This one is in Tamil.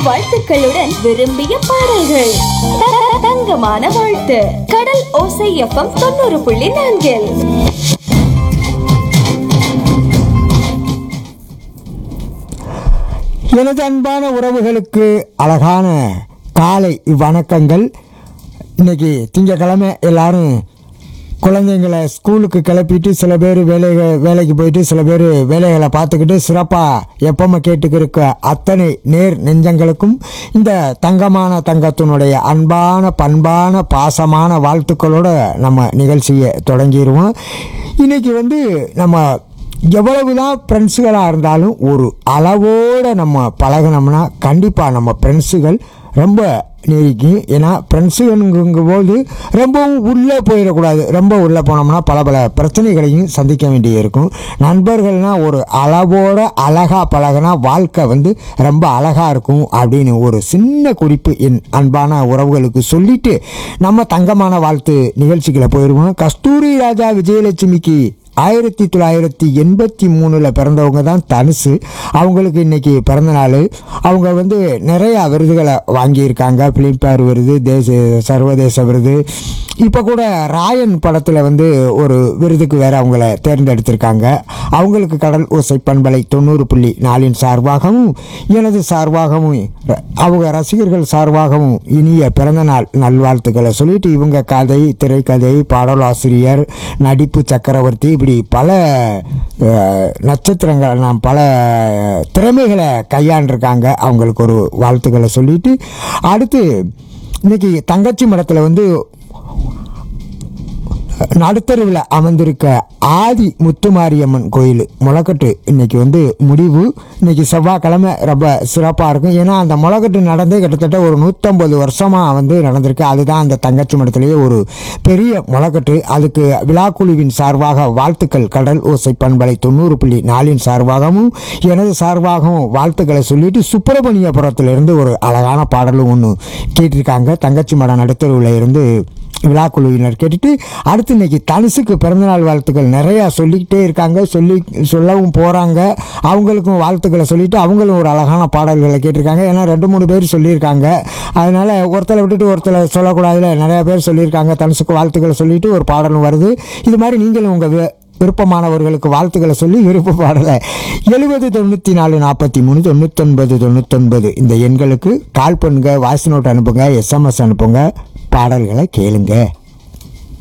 வாழ்த்துக்களுடன் விரும்பிய பாடல்கள் த- த- தங்கமான வாழ்த்து கடல் ஓசை எஃப்எம் தொண்ணூறு புள்ளி நான்கில் எனது அன்பான உறவுகளுக்கு அழகான காலை வணக்கங்கள் இன்னைக்கு திங்கக்கிழமை எல்லாரும் குழந்தைங்களை ஸ்கூலுக்கு கிளப்பிட்டு சில பேர் வேலை வேலைக்கு போயிட்டு சில பேர் வேலைகளை பார்த்துக்கிட்டு சிறப்பாக எப்பவுமே கேட்டுக்கிருக்க அத்தனை நேர் நெஞ்சங்களுக்கும் இந்த தங்கமான தங்கத்தினுடைய அன்பான பண்பான பாசமான வாழ்த்துக்களோட நம்ம நிகழ்ச்சியை தொடங்கிடுவோம் இன்னைக்கு வந்து நம்ம எவ்வளவுதான் ஃப்ரெண்ட்ஸுகளாக இருந்தாலும் ஒரு அளவோடு நம்ம பழகினோம்னா கண்டிப்பாக நம்ம ஃப்ரெண்ட்ஸுகள் ரொம்ப நீடிக்கும் ஏன்னா ஃப்ரெண்ட்ஸுங்கும் போது ரொம்பவும் உள்ளே போயிடக்கூடாது ரொம்ப உள்ளே போனோம்னா பல பல பிரச்சனைகளையும் சந்திக்க வேண்டிய இருக்கும் நண்பர்கள்னால் ஒரு அளவோட அழகாக பழகினா வாழ்க்கை வந்து ரொம்ப அழகாக இருக்கும் அப்படின்னு ஒரு சின்ன குறிப்பு என் அன்பான உறவுகளுக்கு சொல்லிட்டு நம்ம தங்கமான வாழ்த்து நிகழ்ச்சிகளை போயிடுவோம் கஸ்தூரி ராஜா விஜயலட்சுமிக்கு ஆயிரத்தி தொள்ளாயிரத்தி எண்பத்தி மூணில் பிறந்தவங்க தான் தனுசு அவங்களுக்கு இன்னைக்கு பிறந்த நாள் அவங்க வந்து நிறையா விருதுகளை வாங்கியிருக்காங்க பிலிம்பேர் விருது தேச சர்வதேச விருது இப்போ கூட ராயன் படத்தில் வந்து ஒரு விருதுக்கு வேற அவங்கள தேர்ந்தெடுத்திருக்காங்க அவங்களுக்கு கடல் ஓசை பண்பலை தொண்ணூறு புள்ளி நாலின் சார்பாகவும் எனது சார்பாகவும் ர- அவங்க ரசிகர்கள் சார்பாகவும் இனிய பிறந்தநாள் நல்வாழ்த்துக்களை சொல்லிட்டு இவங்க கதை திரைக்கதை பாடலாசிரியர் நடிப்பு சக்கரவர்த்தி இப்படி பல அஹ், நட்சத்திரங்கள் நாம் பல திறமைகளை கையாண்டிருக்காங்க அவங்களுக்கு ஒரு வாழ்த்துக்களை சொல்லிட்டு அடுத்து இன்னைக்கு தங்கச்சி மடத்தில் வந்து நடுத்தருவில் அமர்ந்திருக்க ஆதி முத்துமாரியம்மன் கோயில் முளைக்கட்டு இன்னைக்கு வந்து முடிவு இன்னைக்கு செவ்வாய்க்கிழமை ரொம்ப சிறப்பாக இருக்கும் ஏன்னா அந்த முளைக்கட்டு நடந்தே கிட்டத்தட்ட ஒரு நூற்றம்பது வருஷமாக வந்து நடந்திருக்கு அதுதான் அந்த தங்கச்சி மடத்திலேயே ஒரு பெரிய முளைக்கட்டு அதுக்கு விழாக்குழுவின் சார்பாக வாழ்த்துக்கள் கடல் ஓசை பண்பலை தொண்ணூறு புள்ளி நாலின் சார்பாகவும் எனது சார்பாகவும் வாழ்த்துக்களை சொல்லிட்டு சுப்பிரமணியபுரத்திலிருந்து ஒரு அழகான பாடலும் ஒன்று கேட்டிருக்காங்க தங்கச்சி மடம் நடுத்தருவில் இருந்து விழாக்குழுவினர் கேட்டுட்டு அடுத்து இன்னைக்கு தனுசுக்கு பிறந்தநாள் வாழ்த்துக்கள் நிறையா சொல்லிக்கிட்டே இருக்காங்க சொல்லி சொல்லவும் போகிறாங்க அவங்களுக்கும் வாழ்த்துக்களை சொல்லிட்டு அவங்களும் ஒரு அழகான பாடல்களை கேட்டிருக்காங்க ஏன்னா ரெண்டு மூணு பேர் சொல்லியிருக்காங்க அதனால் ஒருத்தரை விட்டுட்டு ஒருத்தரை சொல்லக்கூடாதுல நிறையா பேர் சொல்லியிருக்காங்க தனுசுக்கு வாழ்த்துக்களை சொல்லிட்டு ஒரு பாடலும் வருது இது மாதிரி நீங்களும் உங்கள் விருப்பமானவர்களுக்கு வாழ்த்துக்களை சொல்லி விருப்ப பாடலை எழுபது தொண்ணூற்றி நாலு நாற்பத்தி மூணு தொண்ணூத்தொன்பது தொண்ணூத்தொன்பது இந்த எண்களுக்கு கால் பண்ணுங்க வாய்ஸ் நோட் அனுப்புங்க எஸ்எம்எஸ் அனுப்புங்க பாடல்களை கேளுங்க